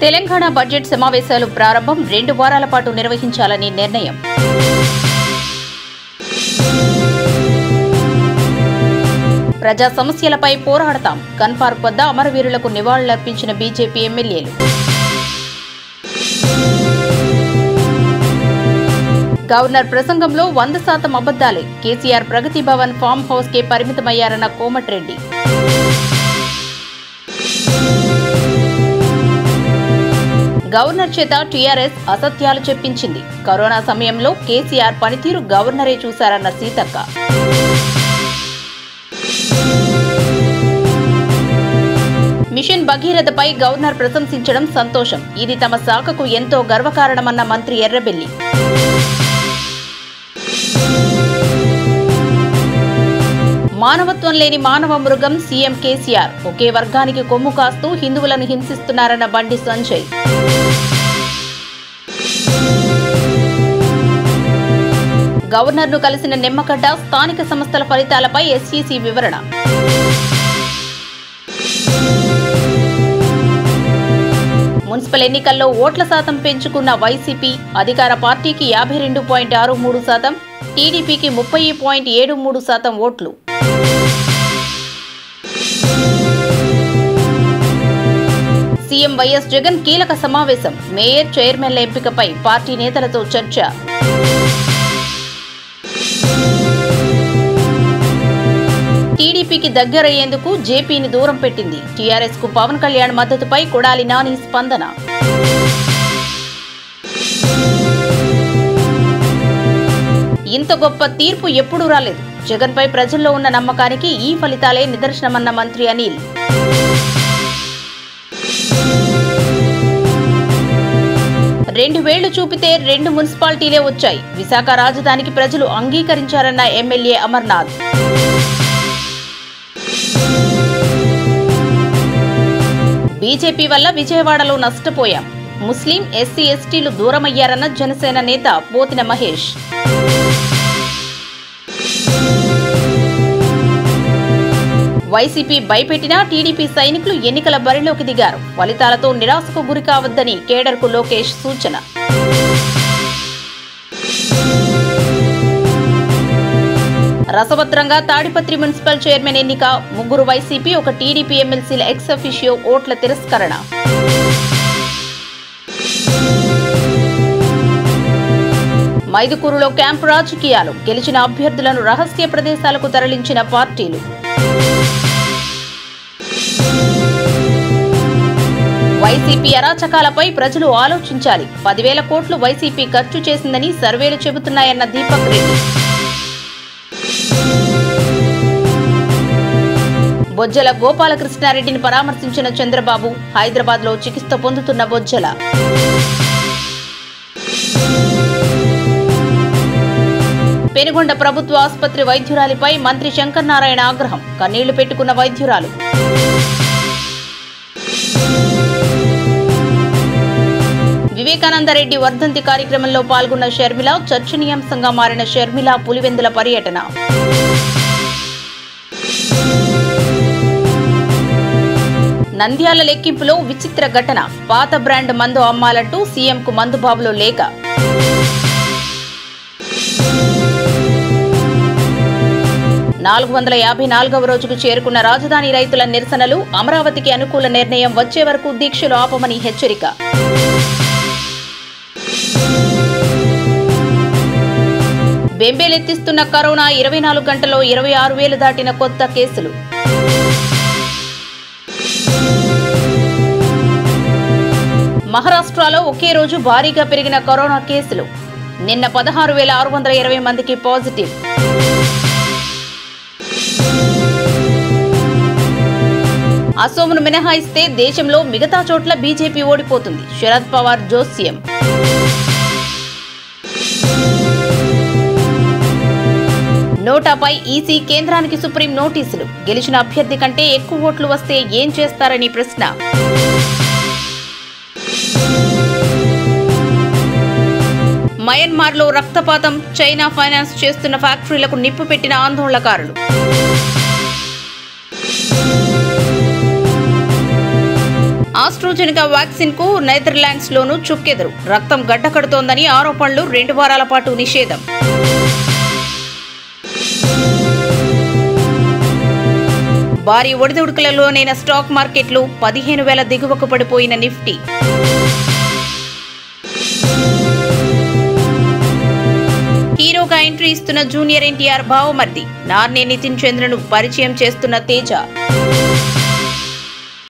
Telangana budget సమావేశాలు ప్రారంభం రెండు వారాల పాటు నిర్వహించాలని నిర్ణయం ప్రజా సమస్యలపై పోరాడతాం గన్ పార్క్ వద్ద అమరవీరులకు నివాళులర్పించిన బీజేపీ ఎమ్మెల్యేలు గవర్నర్ ప్రసంగంలో వంద శాతం అబద్దాలే కేసీఆర్ ప్రగతి భవన్ ఫామ్ హౌస్ కే పరిమితమయ్యారన్న కోమటిరెడ్డి గవర్నర్ చేత టీఆర్ఎస్ అసత్యాలు చెప్పించింది కరోనా సమయంలో కేసీఆర్ పనితీరు గవర్నరే చూశారన్న సీతక్క మిషన్ భగీరథపై గవర్నర్ ప్రశంసించడం సంతోషం ఇది తమ శాఖకు ఎంతో గర్వకారణమన్న మంత్రి ఎర్రబెల్లి మానవత్వం లేని మానవ మృగం సీఎం కేసీఆర్ ఒకే వర్గానికి కొమ్ము కాస్తూ హిందువులను హింసిస్తున్నారన్న బండి సంజయ్ గవర్నర్ను కలిసిన నిమ్మగడ్డ స్థానిక సంస్థల ఫలితాలపై ఎస్ఈసీ వివరణ మున్సిపల్ ఎన్నికల్లో ఓట్ల శాతం పెంచుకున్న వైసీపీ అధికార పార్టీకి యాభై రెండు పాయింట్ ఆరు మూడు శాతం టీడీపీకి ముప్పై పాయింట్ ఏడు మూడు శాతం ఓట్లు సీఎం వైఎస్ జగన్ కీలక సమావేశం మేయర్ చైర్మన్ల ఎంపికపై పార్టీ నేతలతో చర్చ టీడీపీకి దగ్గరయ్యేందుకు జేపీని దూరం పెట్టింది టీఆర్ఎస్ కు పవన్ కళ్యాణ్ మద్దతుపై కొడాలి నాని స్పందన ఇంత గొప్ప తీర్పు ఎప్పుడూ రాలేదు జగన్పై ప్రజల్లో ఉన్న నమ్మకానికి ఈ ఫలితాలే నిదర్శనమన్న మంత్రి అనిల్ రెండు వేళ్లు చూపితే రెండు మున్సిపాలిటీలే వచ్చాయి విశాఖ రాజధానికి ప్రజలు అంగీకరించారన్న ఎమ్మెల్యే అమర్నాథ్ బీజేపీ వల్ల విజయవాడలో నష్టపోయాం ముస్లిం ఎస్సీ ఎస్టీలు దూరమయ్యారన్న జనసేన నేత పోతిన మహేష్ వైసీపీ భయపెట్టినా టీడీపీ సైనికులు ఎన్నికల బరిలోకి దిగారు ఫలితాలతో నిరాశకు గురి కావద్దని కేడర్కు లోకేష్ సూచన రసవత్రంగా తాడిపత్రి మున్సిపల్ చైర్మన్ ఎన్నిక ముగ్గురు వైసీపీ ఒక టీడీపీ ఎమ్మెల్సీల ఎక్స్ అఫిషియో ఓట్ల తిరస్కరణ మైదుకూరులో క్యాంపు రాజకీయాలు గెలిచిన అభ్యర్థులను రహస్య ప్రదేశాలకు తరలించిన పార్టీలు వైసీపీ అరాచకాలపై ప్రజలు ఆలోచించాలి పదివేల కోట్లు వైసీపీ ఖర్చు చేసిందని సర్వేలు చెబుతున్నాయన్న దీపక్ రెడ్డి బొజ్జల గోపాలకృష్ణారెడ్డిని పరామర్శించిన చంద్రబాబు హైదరాబాద్ లో చికిత్స పొందుతున్న బొజ్జల పెనుగొండ ప్రభుత్వ ఆసుపత్రి వైద్యురాలిపై మంత్రి శంకర్ నారాయణ ఆగ్రహం కన్నీళ్లు పెట్టుకున్న వైద్యురాలు వివేకానందరెడ్డి వర్ధంతి కార్యక్రమంలో పాల్గొన్న షర్మిల చర్చనీయాంశంగా మారిన షర్మిల పులివెందుల పర్యటన నంద్యాల లెక్కింపులో విచిత్ర ఘటన పాత బ్రాండ్ మందు అమ్మాలంటూ సీఎంకు మందుబాబులో లేఖ నాలుగు వందల యాభై నాలుగవ రోజుకు చేరుకున్న రాజధాని రైతుల నిరసనలు అమరావతికి అనుకూల నిర్ణయం వచ్చే వరకు దీక్షలు ఆపమని హెచ్చరిక బెంబేలెత్తిస్తున్న కరోనా ఇరవై నాలుగు గంటల్లో ఇరవై ఆరు వేలు దాటిన కొత్త కేసులు మహారాష్ట్రలో ఒకే రోజు భారీగా పెరిగిన కరోనా కేసులు నిన్న పదహారు వేల ఆరు వందల ఇరవై మందికి పాజిటివ్ అసోంను మినహాయిస్తే దేశంలో మిగతా చోట్ల బీజేపీ ఓడిపోతుంది శరద్ పవార్ జోస్యం నోటాపై ఈసీ కేంద్రానికి సుప్రీం నోటీసులు గెలిచిన అభ్యర్థి కంటే ఎక్కువ ఓట్లు వస్తే ఏం చేస్తారని ప్రశ్న మయన్మార్లో రక్తపాతం చైనా ఫైనాన్స్ చేస్తున్న ఫ్యాక్టరీలకు నిప్పు పెట్టిన ఆందోళనకారులు ఆస్ట్రోజెనికా వ్యాక్సిన్ కు నెదర్లాండ్స్ లోను చుక్కెదురు రక్తం గడ్డకడుతోందని ఆరోపణలు రెండు వారాల పాటు నిషేధం భారీ ఒడిదుడుకులలోనైన స్టాక్ మార్కెట్లు పదిహేను వేల దిగువకు పడిపోయిన నిఫ్టీ హీరోగా ఎంట్రీ ఇస్తున్న జూనియర్ ఎన్టీఆర్ భావమర్ది నార్నే నితిన్ చంద్రను పరిచయం చేస్తున్న తేజ